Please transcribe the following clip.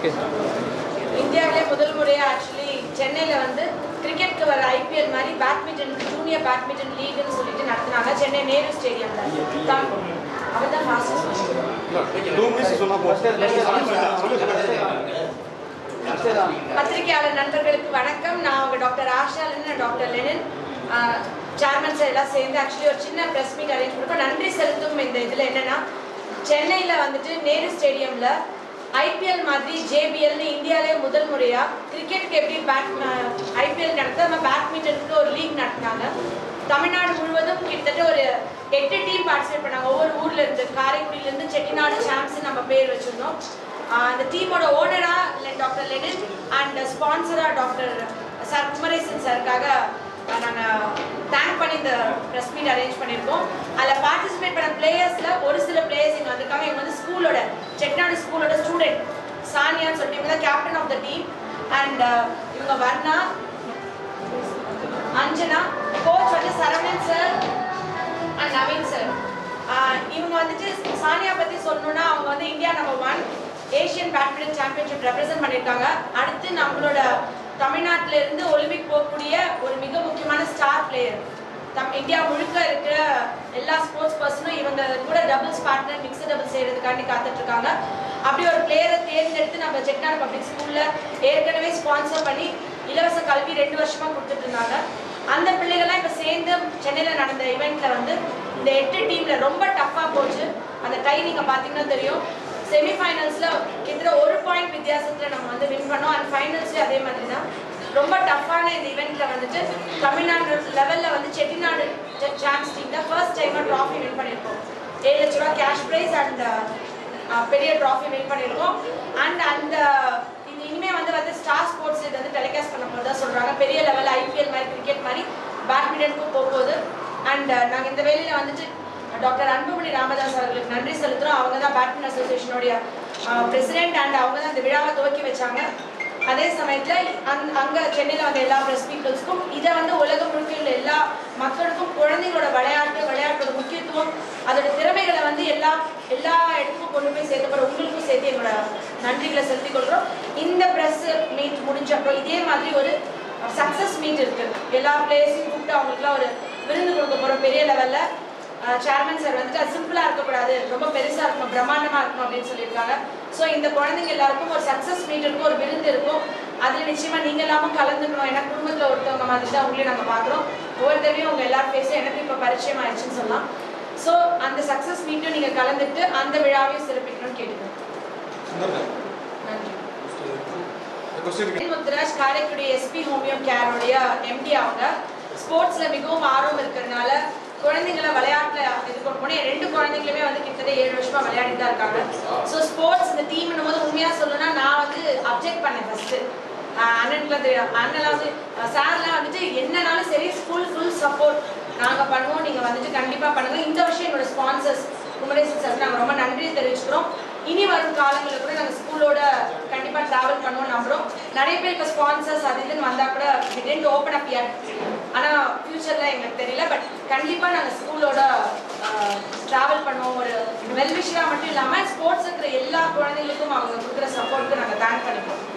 okay இந்தியாவிலே முதல் முறையாக ஆக்சுவலி சென்னையில் வந்து கிரிக்கெட்க்கு வர ஐபிஎல் மாதிரி பேட்மிண்டன் ஜூனியர் பேட்மிண்டன் லீக்னு சொல்லிட்டு நடத்துனாங்க சென்னை நேரு ஸ்டேடியமில் தான் அவன் தான் ஃபாஸ்டஸ்ட் டூ மினிட்ஸ் சொன்னா பத்திரிகையாளர் நண்பர்களுக்கு வணக்கம் நான் அவங்க doctor Asha Lenin doctor Lenin chairman sir எல்லாம் சேர்ந்து ஆக்சுவலி ஒரு சின்ன ப்ரெஸ் மீட் அரேஞ்ச் பண்ணிருக்கோம் நன்றி செலுத்தும் இந்த இதில் என்னன்னா சென்னையில் வந்துட்டு நேரு ஸ்டேடியமில் ஐபிஎல் மாதிரி ஜேபிஎல்னு இந்தியாவிலே முதல் முறையாக கிரிக்கெட்டுக்கு எப்படி பேட் ஐபிஎல் நடத்த நம்ம பேட்மிண்டனுக்கு ஒரு லீக் நடத்தினாங்க தமிழ்நாடு முழுவதும் கிட்டத்தட்ட ஒரு எட்டு டீம் பார்ட்டிசிபேட் பண்ணாங்க ஒவ்வொரு ஊர்ல இருந்து காரைக்குடியிலேருந்து செட்டிநாடு சாம்ஸ் நம்ம பேர் வச்சிருந்தோம் ஆஹ் அந்த டீமோட ஓனரா டாக்டர் லெனின் அண்ட் ஸ்பான்சரா டாக்டர் சார் குமரேசன் சாருக்காக நாங்கள் தேங்க் பண்ணி இந்த ப்ரெஸ் மீட் அரேஞ்ச் பண்ணியிருக்கோம் அதில் பார்ட்டிசிபேட் பண்ண பிளேயர்ஸில் ஒரு சில பிளேயர்ஸ் இங்கே வந்திருக்காங்க இவங்க வந்து ஸ்கூலோட செட்டிநாடு ஸ்கூலோட ஸ்டூடெண்ட் சானியான்னு சொல்லிட்டு இவங்க தான் captain of the team and இவங்க வர்ணா அஞ்சனா கோச் வந்து Saravanan sir and Naveen sir இவங்க வந்துட்டு சானியா பத்தி சொல்லணும்னா அவங்க வந்து India number one Asian badminton championship represent பண்ணியிருக்காங்க அடுத்து நம்மளோட தமிழ்நாட்டில இருந்து ஒலிம்பிக் போகக்கூடிய ஒரு மிக முக்கியமான ஸ்டார் பிளேயர் தம் இந்தியா முழுக்க இருக்கிற எல்லா ஸ்போர்ட்ஸ் பர்சனும் இவங்க கூட டபுள்ஸ் பார்ட்னர் மிக்சட் டபுள்ஸ் செய்யறதுக்காண்டி காத்துட்டு இருக்காங்க அப்படி ஒரு பிளேயரை தேர்ந்தெடுத்து நம்ம செட்டிநாடு பப்ளிக் ஸ்கூல்ல ஏற்கனவே ஸ்பான்சர் பண்ணி இலவச கல்வி ரெண்டு வருஷமா கொடுத்துட்டு இருந்தாங்க அந்த பிள்ளைகள்லாம் இப்போ சேர்ந்து சென்னையில் நடந்த இவெண்ட்ல வந்து இந்த எட்டு டீம்ல ரொம்ப டஃப்பாக போச்சு அந்த டை நீங்கள் பார்த்தீங்கன்னா தெரியும் செமிஃபைனல்ஸில் கிட்டத்தட்ட ஒரு பாயிண்ட் வித்தியாசத்தில் நம்ம வந்து வின் பண்ணோம் அண்ட் ஃபைனல்ஸ்லேயும் அதே மாதிரி தான் ரொம்ப டஃப்பான இந்த இவெண்ட்ல வந்துட்டு தமிழ்நாடு லெவலில் வந்து செட்டிநாடு சான்ஸ் டீம் தான் ஃபர்ஸ்ட் டைமாக ட்ராஃபி வின் பண்ணியிருக்கோம் ஏழு லட்ச ரூபா கேஷ் ப்ரைஸ் அண்ட் பெரிய ட்ராஃபி வின் பண்ணியிருக்கோம் அண்ட் அந்த இது இனிமே வந்து வந்து ஸ்டார் ஸ்போர்ட்ஸ் இது வந்து டெலிகாஸ்ட் பண்ண போகிறதா சொல்கிறாங்க பெரிய லெவலில் ஐபிஎல் மாதிரி கிரிக்கெட் மாதிரி பேட்மிண்டனுக்கும் போக போகுது அண்ட் நாங்கள் இந்த வேலையில் வந்துட்டு டாக்டர் அன்புமணி ராமதாஸ் அவர்களுக்கு நன்றி செலுத்துகிறோம் அவங்க தான் பேட்மிண்டன் அசோசியேஷனுடைய பிரசிடென்ட் அண்ட் அவங்க தான் இந்த விழாவை துவக்கி வச்சாங்க அதே சமயத்தில் அங் அங்கே சென்னையில் வந்த எல்லா ப்ரெஸ் பீப்புள்ஸ்க்கும் இதை வந்து உலகம் முழுக்க உள்ள எல்லா மக்களுக்கும் குழந்தைங்களோட விளையாட்டு விளையாட்டோட முக்கியத்துவம் அதோட திறமைகளை வந்து எல்லா எல்லா இடத்துக்கும் கொண்டு போய் சேர்க்கப்படுற உங்களுக்கும் சேர்த்து எங்களோட நன்றிகளை செலுத்திக் கொள்கிறோம் இந்த ப்ரெஸ் மீட் முடிஞ்சப்போ இதே மாதிரி ஒரு சக்ஸஸ் மீட் இருக்கு எல்லா பிளேயர்ஸையும் கூப்பிட்டு அவங்களுக்குலாம் ஒரு விருந்து கொடுக்க போகிறோம் பெரிய லெவலில் சேர்மன் சார் வந்துட்டு அது சிம்பிளாக இருக்கக்கூடாது ரொம்ப பெருசாக இருக்கணும் பிரம்மாண்டமாக இருக்கணும் அப்படின்னு சொல்லியிருக்காங்க ஸோ இந்த குழந்தைங்க எல்லாருக்கும் ஒரு சக்ஸஸ் மீட் இருக்கும் ஒரு விருந்து இருக்கும் அதில் நிச்சயமாக நீங்கள் எல்லாமும் கலந்துக்கணும் ஏன்னா குடும்பத்தில் ஒருத்தவங்க மாதிரி தான் உங்களையும் நாங்கள் பார்க்குறோம் ஒவ்வொரு தடவையும் உங்கள் எல்லாரும் பேச எனக்கு இப்போ பரிச்சயம் ஆயிடுச்சுன்னு சொல்லலாம் ஸோ அந்த சக்ஸஸ் மீட்டும் நீங்கள் கலந்துட்டு அந்த விழாவையும் சிறப்பிக்கணும்னு கேட்டுக்கிறோம் நன்றி question Muthuraj Karaikudi SP homeo கேரோடைய எம்டி அவங்க ஸ்போர்ட்ஸ்ல மிகவும் ஆர்வம் இருக்கிறதுனால குழந்தைங்கள விளையாட்டுல இது கொண்டு போனேன் என் ரெண்டு குழந்தைங்களுமே வந்து கிட்டத்தட்ட ஏழு வருஷமா விளையாடிட்டு தான் இருக்காங்க ஸோ ஸ்போர்ட்ஸ் இந்த டீம்னும் போது உண்மையா சொல்லணும்னா நான் வந்து அப்ஜெக்ட் பண்ணேன் ஃபர்ஸ்ட் அண்ணனுக்குலாம் தெரியும் அண்ணெல்லாம் வந்து சார்லாம் வந்துட்டு என்னனாலும் சரி ஃபுல் ஃபுல் சப்போர்ட் நாங்கள் பண்ணுவோம் நீங்கள் வந்துட்டு கண்டிப்பாக பண்ணுங்க இந்த வருஷம் என்னோட ஸ்பான்சர்ஸ் குமரேசன் சார் நாங்கள் ரொம்ப நன்றி தெரிவிச்சுக்கிறோம் இனி வரும் காலங்களில் கூட நாங்கள் ஸ்கூலோட கண்டிப்பாக ட்ராவல் பண்ணுவோம் நம்புறோம் நிறைய பேர் இப்போ ஸ்பான்சர்ஸ் அது இதுன்னு வந்தால் கூட டென்ட் ஓப்பன் அப் yet ஆனால் ஃப்யூச்சரில் எங்களுக்கு தெரியல பட் கண்டிப்பாக நாங்கள் ஸ்கூலோட ட்ராவல் பண்ணுவோம் ஒரு வெல்விஷராக மட்டும் இல்லாமல் ஸ்போர்ட்ஸ் இருக்கிற எல்லா குழந்தைங்களுக்கும் அவங்க கொடுக்குற சப்போர்ட்டுக்கு நாங்கள் தேங்க் பண்ணிப்போம்